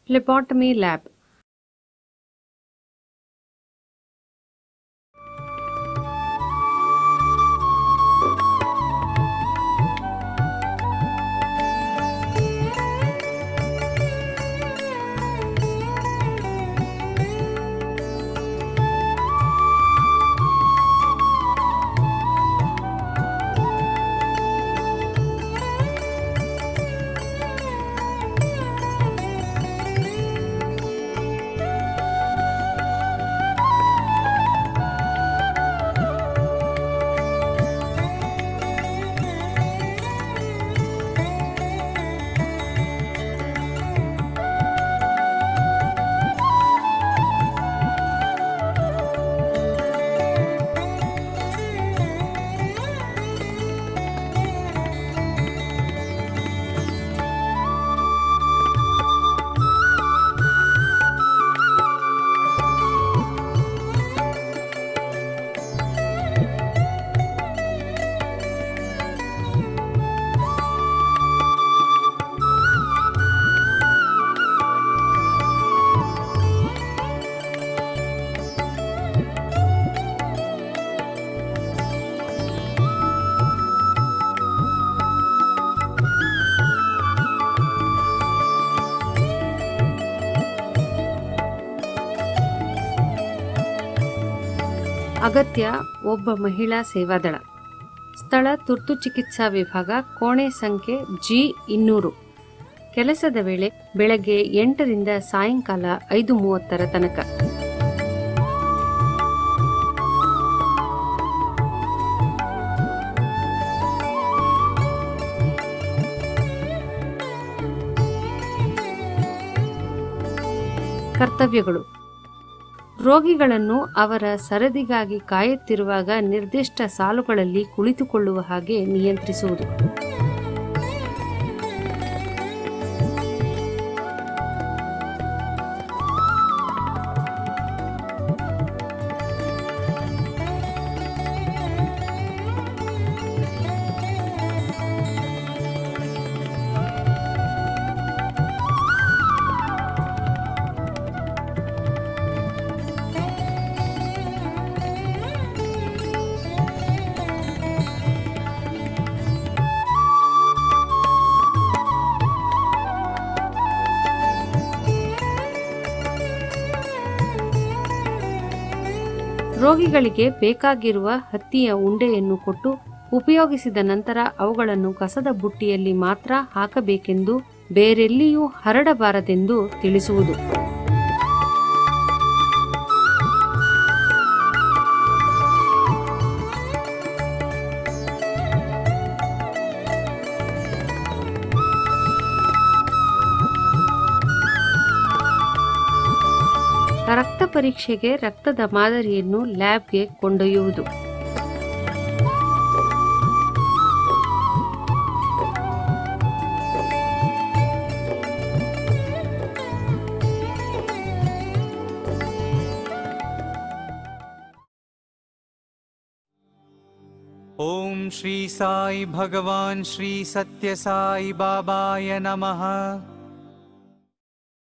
ಫ್ಲೆಪಾಟಮಿ lab ಅಗತ್ಯ ಒಬ್ಬ ಮಹಿಳಾ ಸೇವಾದಳ ಸ್ಥಳ ತುರ್ತು ಚಿಕಿತ್ಸಾ ವಿಭಾಗ ಕೋಣೆ ಸಂಖ್ಯೆ ಜಿ ಇನ್ನೂರು ಕೆಲಸದ ವೇಳೆ ಬೆಳಗ್ಗೆ ಎಂಟರಿಂದ ಸಾಯಂಕಾಲ ಐದು ಮೂವತ್ತರ ತನಕ ಕರ್ತವ್ಯಗಳು ರೋಗಿಗಳನ್ನು ಅವರ ಸರದಿಗಾಗಿ ಕಾಯುತ್ತಿರುವಾಗ ನಿರ್ದಿಷ್ಟ ಸಾಲುಗಳಲ್ಲಿ ಕುಳಿತುಕೊಳ್ಳುವ ಹಾಗೆ ನಿಯಂತ್ರಿಸುವುದು ರೋಗಿಗಳಿಗೆ ಬೇಕಾಗಿರುವ ಹತ್ತಿಯ ಉಂಡೆಯನ್ನು ಕೊಟ್ಟು ಉಪಯೋಗಿಸಿದ ನಂತರ ಅವುಗಳನ್ನು ಕಸದ ಬುಟ್ಟಿಯಲ್ಲಿ ಮಾತ್ರ ಹಾಕಬೇಕೆಂದು ಬೇರೆಲ್ಲಿಯೂ ಹರಡಬಾರದೆಂದು ತಿಳಿಸುವುದು ರಕ್ತ ಪರೀಕ್ಷೆಗೆ ರಕ್ತದ ಮಾದರಿಯನ್ನು ಲ್ಯಾಬ್ಗೆ ಕೊಂಡೊಯ್ಯುವುದು ॐ श्री साई भगवान् श्री सत्य साई बाबाय नमः